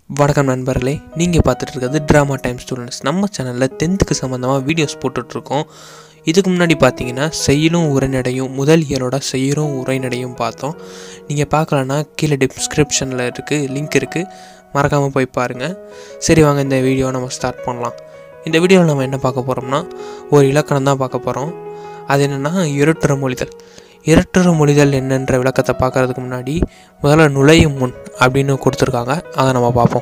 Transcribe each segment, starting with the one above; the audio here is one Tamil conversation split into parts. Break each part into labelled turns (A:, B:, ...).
A: வணக்கம் நண்பர்களே நீங்கள் பார்த்துட்டு இருக்கிறது ட்ராமா டைம் ஸ்டூடெண்ட்ஸ் நம்ம சேனலில் டென்த்துக்கு சம்மந்தமாக வீடியோஸ் போட்டுட்ருக்கோம் இதுக்கு முன்னாடி பார்த்தீங்கன்னா செய்யலும் உரைநடையும் முதல் இயலோட செய்யலும் உரைநடையும் பார்த்தோம் நீங்கள் பார்க்கலன்னா கீழே டிஸ்கிரிப்ஷனில் இருக்குது லிங்க் இருக்குது மறக்காமல் போய் பாருங்கள் சரி வாங்க இந்த வீடியோவை நம்ம ஸ்டார்ட் பண்ணலாம் இந்த வீடியோவில் நம்ம என்ன பார்க்க போகிறோம்னா ஒரு இலக்கணம் தான் பார்க்க போகிறோம் அது என்னென்னா இருட்டுற மொழிதல் இருட்டுற மொழிதல் என்னன்ற விளக்கத்தை பார்க்கறதுக்கு முன்னாடி முதல்ல நுழையும் முன் அப்படின்னு கொடுத்துருக்காங்க அதை நம்ம பார்ப்போம்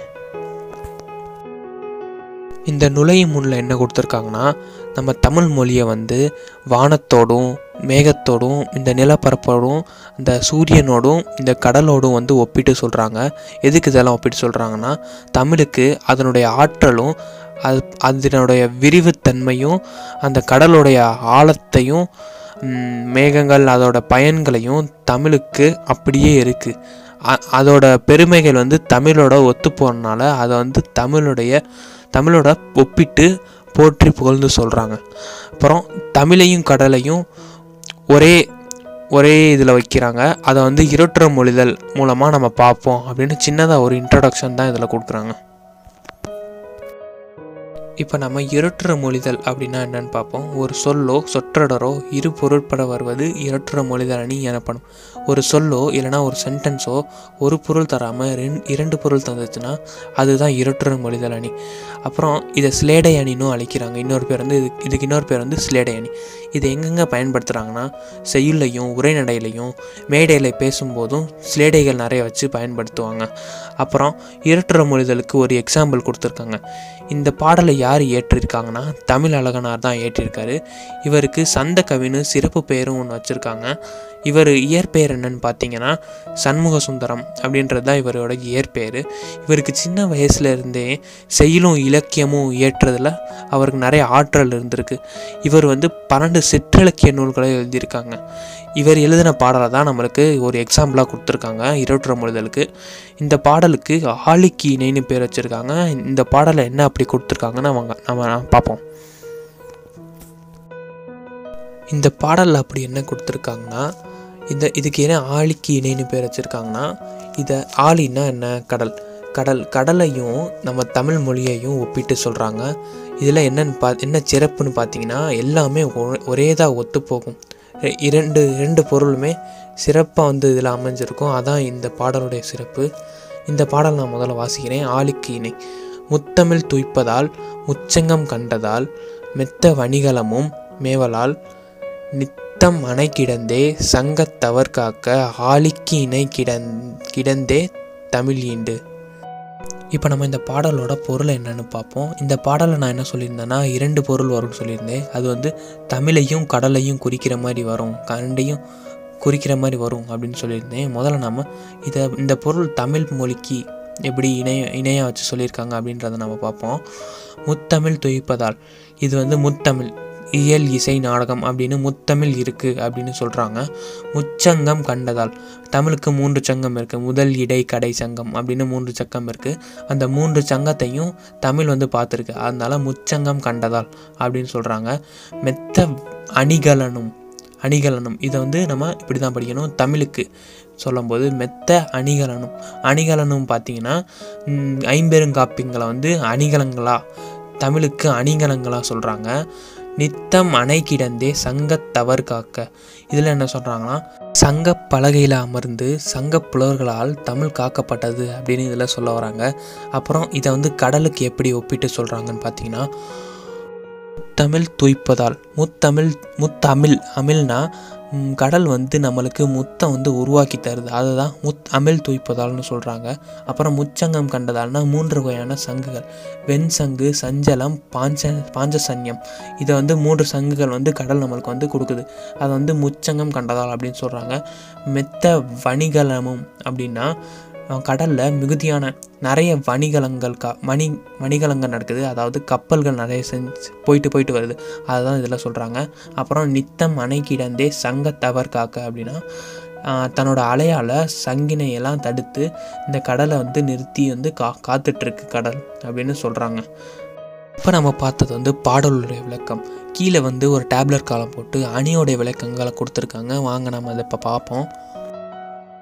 A: இந்த நுழையும் முன்னில் என்ன கொடுத்துருக்காங்கன்னா நம்ம தமிழ் மொழியை வந்து வானத்தோடும் மேகத்தோடும் இந்த நிலப்பரப்போடும் இந்த சூரியனோடும் இந்த கடலோடும் வந்து ஒப்பிட்டு சொல்கிறாங்க எதுக்கு இதெல்லாம் ஒப்பிட்டு சொல்கிறாங்கன்னா தமிழுக்கு அதனுடைய ஆற்றலும் அது அதனுடைய விரிவுத்தன்மையும் அந்த கடலுடைய ஆழத்தையும் ம், மேகங்கள் அதோட பயன்களையும் தமிழுக்கு அப்படியே இருக்குது அதோட பெருமைகள் வந்து தமிழோட ஒத்து போனனால அதை வந்து தமிழுடைய தமிழோட ஒப்பிட்டு போற்றி புகழ்ந்து சொல்கிறாங்க அப்புறம் தமிழையும் கடலையும் ஒரே ஒரே இதில் வைக்கிறாங்க அதை வந்து இருட்டுற மொழிதல் மூலமாக நம்ம பார்ப்போம் அப்படின்னு சின்னதாக ஒரு இன்ட்ரடக்ஷன் தான் இதில் கொடுக்குறாங்க இப்போ நம்ம இருட்டுற மொழிதல் அப்படின்னா என்னன்னு பார்ப்போம் ஒரு சொல்லோ சொற்றொடரோ இரு பொருட்பட வருவது இருட்டுற மொழிதல் அணி எனப்படும் ஒரு சொல்லோ இல்லைனா ஒரு சென்டென்ஸோ ஒரு பொருள் தராமல் ரெண் இரண்டு பொருள் தந்துச்சுன்னா அதுதான் இருட்டுற மொழிதல் அணி அப்புறம் இதை ஸ்லேடை அணினும் அழைக்கிறாங்க இன்னொரு பேர் வந்து இது இதுக்கு இன்னொரு பேர் வந்து ஸ்லேடை அணி இது எங்கெங்கே பயன்படுத்துகிறாங்கன்னா செய்யுள்ளையும் உரைநடையிலையும் மேடையில் பேசும்போதும் ஸ்லேடைகள் நிறைய வச்சு பயன்படுத்துவாங்க அப்புறம் இருட்டுற மொழிதலுக்கு ஒரு எக்ஸாம்பிள் கொடுத்துருக்காங்க இந்த பாடலை யார் இயற்றிருக்காங்கன்னா தமிழ் அழகனார் தான் இயற்றிருக்காரு இவருக்கு சந்த கவின்னு சிறப்பு பெயரும் ஒன்று வச்சுருக்காங்க இவர் இயற்பெயர் என்னன்னு பார்த்தீங்கன்னா சண்முக சுந்தரம் அப்படின்றது தான் இவரோட இயற்பெயர் இவருக்கு சின்ன வயசுல இருந்தே செய்யுளும் இலக்கியமும் இயற்றுறதுல அவருக்கு நிறைய ஆற்றல் இருந்திருக்கு இவர் வந்து பன்னெண்டு சிற்றிலக்கிய நூல்களை எழுதியிருக்காங்க இவர் எழுதின பாடலை தான் நம்மளுக்கு ஒரு எக்ஸாம்பிளாக கொடுத்துருக்காங்க இருட்டுற மொழிதலுக்கு இந்த பாடலுக்கு ஆலிக்கு இணைன்னு பேர் வச்சுருக்காங்க இந்த பாடலை என்ன அப்படி கொடுத்துருக்காங்கன்னு அவங்க நம்ம பார்ப்போம் இந்த பாடலில் அப்படி என்ன கொடுத்துருக்காங்கன்னா இந்த இதுக்கு என்ன ஆலிக்கு இணைன்னு பேர் வச்சுருக்காங்கன்னா இதை ஆலின்னா என்ன கடல் கடல் கடலையும் நம்ம தமிழ் மொழியையும் ஒப்பிட்டு சொல்கிறாங்க இதில் என்னன்னு பா என்ன சிறப்புன்னு பார்த்தீங்கன்னா எல்லாமே ஒ- ஒரே தான் ஒத்து போகும் ரெ- இரண்டு இரண்டு பொருளுமே சிறப்பாக வந்து இதில் அமைஞ்சிருக்கும் அதான் இந்த பாடலுடைய சிறப்பு இந்த பாடல் நான் முதல்ல வாசிக்கிறேன் ஆலிக்கு இணை முத்தமிழ் துய்ப்பதால் முச்சங்கம் கண்டதால் மெத்த வணிகலமும் மேவலால் நித்தம் அணை கிடந்தே சங்கத்தவர் காக்க ஆலிக்கு இணை கிடந் கிடந்தே தமிழ் ஈண்டு இப்போ நம்ம இந்த பாடலோட பொருள் என்னன்னு பார்ப்போம் இந்த பாடலை நான் என்ன சொல்லியிருந்தேன்னா இரண்டு பொருள் வரும்னு சொல்லியிருந்தேன் அது வந்து தமிழையும் கடலையும் குறிக்கிற மாதிரி வரும் கரண்டையும் குறிக்கிற மாதிரி வரும் அப்படின்னு சொல்லியிருந்தேன் முதல்ல நம்ம இதை இந்த பொருள் தமிழ் மொழிக்கு எப்படி இணைய இணையாக வச்சு சொல்லியிருக்காங்க அப்படின்றத நம்ம பார்ப்போம் முத்தமிழ் துய்ப்பதால் இது வந்து முத்தமிழ் இயல் இசை நாடகம் அப்படின்னு முத்தமிழ் இருக்குது அப்படின்னு சொல்கிறாங்க முச்சங்கம் கண்டதால் தமிழுக்கு மூன்று சங்கம் இருக்குது முதல் இடை கடை சங்கம் அப்படின்னு மூன்று சங்கம் இருக்குது அந்த மூன்று சங்கத்தையும் தமிழ் வந்து பார்த்துருக்கு அதனால முச்சங்கம் கண்டதால் அப்படின்னு சொல்கிறாங்க மெத்த அணிகலனும் அணிகலனும் இதை வந்து நம்ம இப்படி தான் படிக்கணும் தமிழுக்கு சொல்லும்போது மெத்த அணிகலனும் அணிகலனும் பார்த்தீங்கன்னா ம், ஐம்பெருங்காப்பியங்களை வந்து அணிகலங்களா தமிழுக்கு அணிகலங்களா சொல்கிறாங்க நித்தம் அணை கிடந்தே சங்கத்தவர் காக்க இதில் என்ன சொல்கிறாங்கன்னா சங்க பலகையில் அமர்ந்து சங்க புலவர்களால் தமிழ் காக்கப்பட்டது அப்படின்னு இதில் சொல்ல வராங்க அப்புறம் இதை வந்து கடலுக்கு எப்படி ஒப்பிட்டு சொல்கிறாங்கன்னு பார்த்தீங்கன்னா முத்தமிழ் துய்ப்பதால் முத்தமிழ் முத்தமிழ் அமிழ்னா ம், கடல் வந்து நம்மளுக்கு முத்தம் வந்து உருவாக்கி தருது அதுதான் முத் அமிழ் துய்ப்பதால்னு சொல்கிறாங்க அப்புறம் முச்சங்கம் கண்டதால்னா மூன்று வகையான சங்குகள் வெண் சங்கு சஞ்சலம் பாஞ்ச பாஞ்சசன்யம் இதை வந்து மூன்று சங்குகள் வந்து கடல் நம்மளுக்கு வந்து கொடுக்குது அதை வந்து முச்சங்கம் கண்டதால் அப்படின்னு சொல்கிறாங்க மெத்த வணிகலமும் அப்படின்னா கடலில் மிகுதியான நிறைய வணிகலங்கள் க மணி வணிகலங்கள் நடக்குது அதாவது கப்பல்கள் நிறைய செஞ்சு போயிட்டு போயிட்டு வருது அதுதான் இதில் சொல்கிறாங்க அப்புறம் நித்தம் அணை கிடந்தே சங்க தவர் காக்க அப்படின்னா ஆஹ், தன்னோட அலையால் சங்கினையெல்லாம் தடுத்து இந்த கடலை வந்து நிறுத்தி வந்து கா காத்துட்ருக்கு கடல் அப்படின்னு சொல்கிறாங்க இப்போ நம்ம பார்த்தது வந்து பாடலுடைய விளக்கம் கீழே வந்து ஒரு டேப்லெட் காலம் போட்டு அணியோடைய விளக்கங்களை கொடுத்துருக்காங்க வாங்க நம்ம அதை இப்போ பார்ப்போம்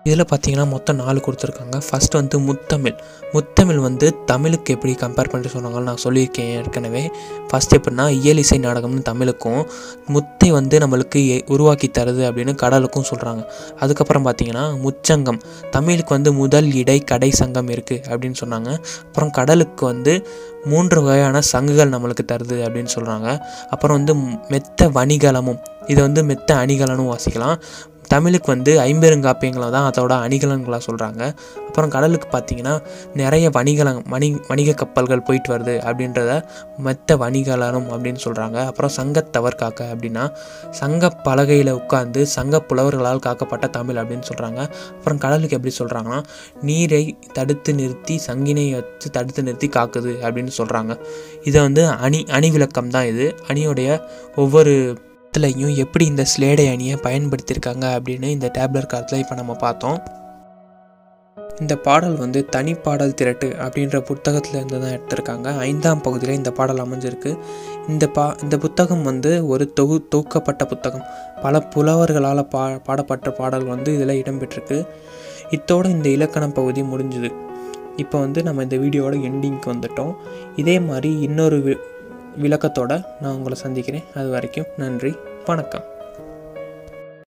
A: இதில் பார்த்தீங்கன்னா மொத்தம் நாலு கொடுத்துருக்காங்க ஃபர்ஸ்ட் வந்து முத்தமிழ் முத்தமிழ் வந்து தமிழுக்கு எப்படி கம்பேர் பண்ணிட்டு சொன்னாங்கன்னு நான் சொல்லியிருக்கேன் ஏற்கனவே ஃபர்ஸ்ட் எப்படின்னா இயல் இசை நாடகம்னு தமிழுக்கும் முத்தை வந்து நம்மளுக்கு எ- உருவாக்கி தருது அப்படின்னு கடலுக்கும் சொல்கிறாங்க அதுக்கப்புறம் பார்த்தீங்கன்னா முச்சங்கம் தமிழுக்கு வந்து முதல் இடை கடை சங்கம் இருக்குது அப்படின்னு சொன்னாங்க அப்புறம் கடலுக்கு வந்து மூன்று வகையான சங்குகள் நம்மளுக்கு தருது அப்படின்னு சொல்கிறாங்க அப்புறம் வந்து மெத்த வணிகலமும் இதை வந்து மெத்த அணிகலனும் வாசிக்கலாம் தமிழுக்கு வந்து ஐம்பெருங்காப்பியங்களை தான் அதோட அணிகலன்களாக சொல்கிறாங்க அப்புறம் கடலுக்கு பார்த்தீங்கன்னா நிறைய வணிகலம் வணி வணிக கப்பல்கள் போயிட்டு வருது அப்படின்றத மெத்த வணிகலனும் அப்படின்னு சொல்கிறாங்க அப்புறம் சங்கத்தவர் காக்க அப்படின்னா சங்க பலகையில் உட்கார்ந்து சங்க புலவர்களால் காக்கப்பட்ட தமிழ் அப்படின்னு சொல்கிறாங்க அப்புறம் கடலுக்கு எப்படி சொல்கிறாங்கன்னா நீரை தடுத்து நிறுத்தி சங்கினை வச்சு தடுத்து நிறுத்தி காக்குது அப்படின்னு சொல்கிறாங்க இதை வந்து அணி அணி விளக்கம் தான் இது அணியோடைய ஒவ்வொரு இடத்துலையும் எப்படி இந்த ஸ்லேடை அணியை பயன்படுத்தியிருக்காங்க அப்படின்னு இந்த டேப்லர் காலத்தில் இப்போ நம்ம பார்த்தோம் இந்த பாடல் வந்து தனிப்பாடல் திரட்டு அப்படின்ற புத்தகத்துல இருந்து தான் எடுத்திருக்காங்க ஐந்தாம் பகுதியில் இந்த பாடல் அமைஞ்சிருக்கு இந்த பா இந்த புத்தகம் வந்து ஒரு தொகு தொகுக்கப்பட்ட புத்தகம் பல புலவர்களால் பா பாடப்பட்ட பாடல் வந்து இதில் இடம்பெற்றிருக்கு இத்தோட இந்த இலக்கண பகுதி முடிஞ்சுது இப்போ வந்து நம்ம இந்த வீடியோவோட எண்டிங்க்கு வந்துட்டோம் இதே மாதிரி இன்னொரு வி விளக்கத்தோட நான் உங்களை சந்திக்கிறேன் அது வரைக்கும் நன்றி வணக்கம்